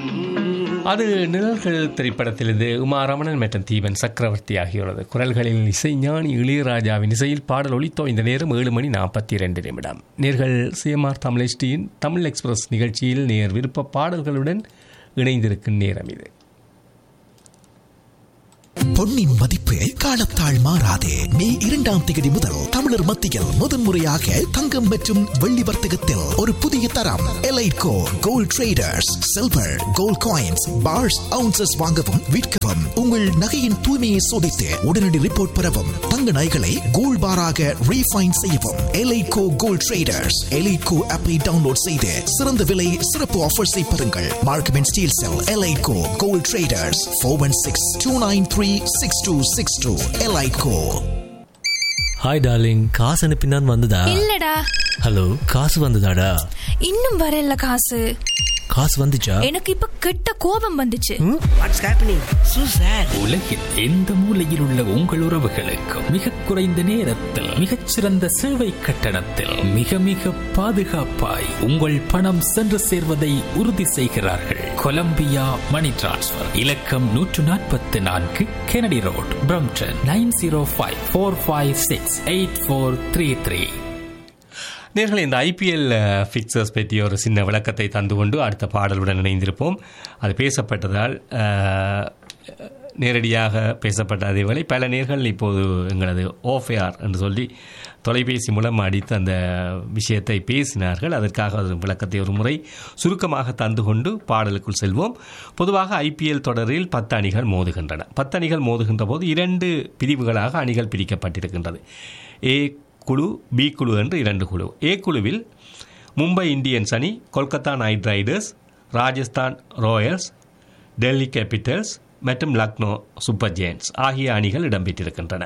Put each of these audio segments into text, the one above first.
அது நிழல்கள் திரைப்படத்திலிருந்து உமாரமணன் மற்றும் தீபன் சக்கரவர்த்தி ஆகியோரது குரல்களில் இசைஞானி இளையராஜாவின் இசையில் பாடல் ஒலித்தோ இந்த நேரம் ஏழு மணி நாற்பத்தி இரண்டு நிமிடம் நேர்கள் சிஎம்ஆர் தமிழ்டியின் தமிழ் எக்ஸ்பிரஸ் நிகழ்ச்சியில் நேர் விருப்ப பாடல்களுடன் இணைந்திருக்கும் நேரம் இது பொன்னின் மதிப்பு காலத்தால் மாறாதே மே இரண்டாம் தேதி முதல் தமிழர் மத்தியில் முதன்முறையாக தங்கம் மற்றும் வெள்ளி வர்த்தகத்தில் ஒரு புதிய தரம் Elitco gold traders silver gold coins bars ounces வாங்கவும் விற்கவும் உங்கள் நகையின் தூய்மையை சோதித்து உடனடி ரிப்போர்ட் பெறவும் தங்க நகைகளை கோல்ட் பாராக ரீஃபைன் செய்யவும் எலைட்கோ கோல்ட் ட்ரேடர்ஸ் எலைட்கோ ஆப்பை டவுன்லோட் செய்து சிறந்த விலை சிறப்பு ஆஃபர்ஸை பெறுங்கள் Markham and Steele cell Elitco gold traders four one six two nine three six two six two Elitco hi darling காசு அனுப்பினான் வந்ததா இல்லடா ஹலோ காசு வந்ததாடா இன்னும் வரல காசு காசு வந்துச்சா எனக்கு இப்ப கெட்ட கோபம் வந்துச்சு வாட்ஸ் ஹேப்பனிங் சூ சார் உலகில் எந்த மூலையில் உள்ள உங்கள் உறவுகளுக்கும் மிக குறைந்த நேரத்தில் மிகச்சிறந்த சேவை கட்டணத்தில் மிக மிக பாதுகாப்பாய் உங்கள் பணம் சென்று சேர்வதை உறுதி செய்கிறார்கள் கொலம்பியா மணி டிரான்ஸ்ஃபர் இலக்கம் நூற்று நாற்பத்தி நான்கு Kennedy road Brampton nine zero five four five six eight four three three நேர்களை இந்த ஐபிஎல் ஃபிக்சர்ஸ் பற்றிய ஒரு சின்ன விளக்கத்தை தந்து கொண்டு அடுத்த பாடலுடன் இணைந்திருப்போம் அது பேசப்பட்டதால் அஹ், நேரடியாக பேசப்பட்ட அதேவேளை பல நேர்கள் இப்போது எங்களது ஓஃபேஆர் என்று சொல்லி தொலைபேசி மூலம் அடித்து அந்த விஷயத்தை பேசினார்கள் அதற்காக ஒரு விளக்கத்தை ஒரு முறை சுருக்கமாக தந்து கொண்டு பாடலுக்குள் செல்வோம் பொதுவாக ஐபிஎல் தொடரில் பத்து அணிகள் மோதுகின்றன பத்து அணிகள் மோதுகின்ற போது இரண்டு பிரிவுகளாக அணிகள் பிரிக்கப்பட்டிருக்கின்றது ஏ குழு பி குழு என்று இரண்டு குழு ஏ குழுவில் மும்பை இந்தியன்ஸ் அணி Kolkata Knight Riders Rajasthan Royals Delhi Capitals மற்றும் லக்னோ சூப்பர் ஜெயின்ஸ் ஆகிய அணிகள் இடம்பெற்றிருக்கின்றன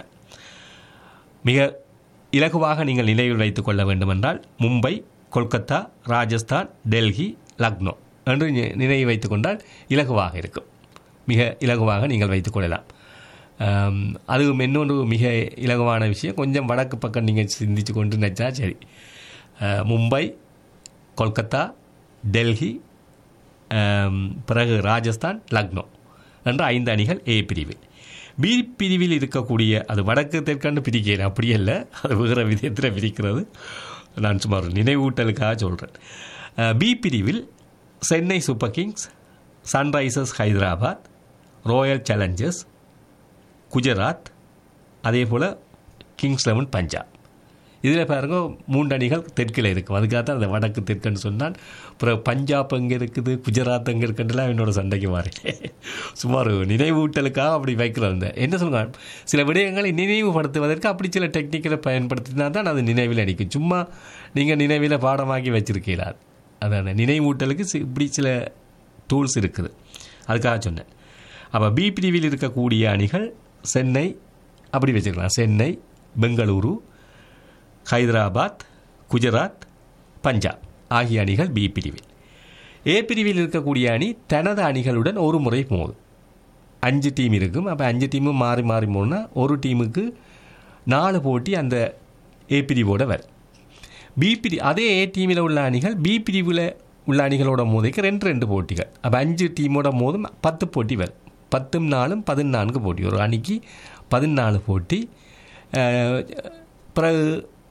மிக இலகுவாக நீங்கள் நினைவில் வைத்துக் கொள்ள வேண்டுமென்றால் மும்பை கொல்கத்தா ராஜஸ்தான் டெல்லி லக்னோ என்று நி- நினைவு வைத்துக் கொண்டால் இலகுவாக இருக்கும் மிக இலகுவாக நீங்கள் வைத்துக் கொள்ளலாம் ஆம், அதுவும் இன்னொன்று மிக இலகுவான விஷயம் கொஞ்சம் வடக்கு பக்கம் நீங்கள் சிந்திச்சு கொண்டு நினச்சா சரி அஹ், மும்பை கொல்கத்தா டெல்லி ஆம், பிறகு ராஜஸ்தான் லக்னோ என்ற ஐந்து அணிகள் ஏ பிரிவு பி பிரிவில் இருக்கக்கூடிய அது வடக்கு தெற்கண்டு பிரிக்கிறேன் அப்படி அல்ல அது வேறு விதத்தில் பிரிக்கிறது நான் சும்மா ஒரு நினைவூட்டலுக்காக சொல்கிறேன் பி பிரிவில் Chennai super kings Sunrisers Hyderabad Royal Challengers Gujarat அதே போல் கிங்ஸ் லெவன் பஞ்சாப் இதில் பாருங்க மூன்று அணிகள் தெற்கில் இருக்கும் அதுக்காக தான் அந்த வடக்கு தெற்குன்னு சொன்னால் அப்புறம் பஞ்சாப் அங்கே இருக்குது குஜராத் அங்கே இருக்குன்றலாம் என்னோட சண்டைக்கு மாறேன் சுமார் நினைவூட்டலுக்காக அப்படி வைக்கிறோம் அந்த என்ன சொல்லுங்க சில விடயங்களை நினைவுபடுத்துவதற்கு அப்படி சில டெக்னிக்கலை பயன்படுத்தினா தான் அது நினைவில் அடிக்கும் சும்மா நீங்கள் நினைவில் பாடமாக்கி வச்சிருக்கீங்களா அதான் நினைவூட்டலுக்கு சி- இப்படி சில டூல்ஸ் இருக்குது அதுக்காக சொன்னேன் அப்போ பி பிரிவில் இருக்கக்கூடிய அணிகள் சென்னை அப்படி வச்சுக்கலாம் சென்னை பெங்களூரு ஹைதராபாத் குஜராத் பஞ்சாப் ஆகிய அணிகள் பி பிரிவில் ஏ பிரிவில் இருக்கக்கூடிய அணி தனது அணிகளுடன் ஒரு முறை மோதும் அஞ்சு டீம் இருக்கும் அப்போ அஞ்சு டீமும் மாறி மாறி மோதுனா ஒரு டீமுக்கு நாலு போட்டி அந்த ஏ பிரிவோட வரும் பி பிரி அதே ஏ டீமில் உள்ள அணிகள் பி பிரிவில் உள்ள அணிகளோட மோதிக்கு ரெண்டு ரெண்டு போட்டிகள் அப்போ அஞ்சு டீமோட மோதும் பத்து போட்டி வரும் பத்தும் நாலும் பதினான்கு போட்டி ஒரு அணிக்கு பதினாலு போட்டி அஹ், பிறகு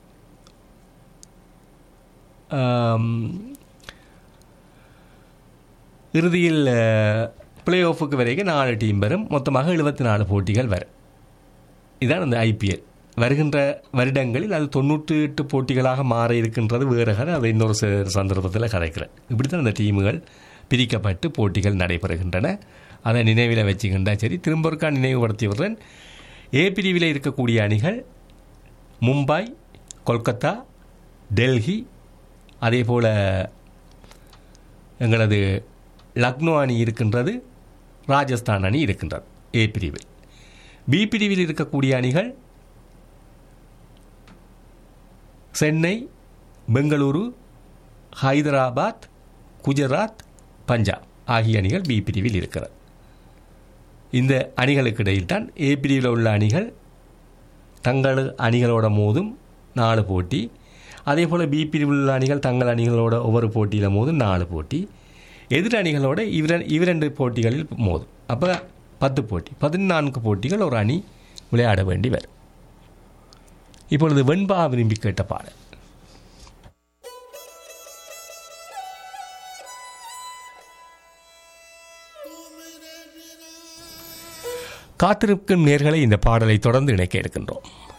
ஆம், இறுதியில் பிளே ஆஃபுக்கு வரைக்கும் நாலு டீம் வரும் மொத்தமாக எழுபத்தி நாலு போட்டிகள் வரும் இதான் அந்த ஐபிஎல் வருகின்ற வருடங்களில் அது தொண்ணூற்றி எட்டு போட்டிகளாக மாற இருக்கின்றது வேறு கதை அதை இன்னொரு ச- சந்தர்ப்பத்தில் கதைக்கிறேன் இப்படி தான் அந்த டீமுகள் பிரிக்கப்பட்டு போட்டிகள் நடைபெறுகின்றன அதை நினைவில் வச்சுக்கின்றா சரி திரும்ப ஒருக்கா நினைவுபடுத்தி விடுறேன் ஏ பிரிவில் இருக்கக்கூடிய அணிகள் மும்பை கொல்கத்தா டெல்லி அதே போல் எங்களது லக்னோ அணி இருக்கின்றது ராஜஸ்தான் அணி இருக்கின்றது ஏ பிரிவில் பி பிரிவில் இருக்கக்கூடிய அணிகள் சென்னை பெங்களூரு ஹைதராபாத் குஜராத் பஞ்சாப் ஆகிய அணிகள் பி பிரிவில் இருக்கிறது இந்த அணிகளுக்கு இடையில் தான் ஏ பிரிவில் உள்ள அணிகள் தங்கள் அணிகளோட மோதும் நாலு போட்டி அதே போல் பி பிரிவில் உள்ள அணிகள் தங்கள் அணிகளோட ஒவ்வொரு போட்டியில் மோதும் நாலு போட்டி எதிர் அணிகளோட இவர இவ்விரண்டு போட்டிகளில் மோதும் அப்போ பத்து போட்டி பதினான்கு போட்டிகள் ஒரு அணி விளையாட வேண்டி வரும் இப்பொழுது வெண்பா விரும்பி கேட்ட பாடல் காத்திருக்கும் நேர்களை இந்த பாடலை தொடர்ந்து இணைக்க இருக்கின்றோம்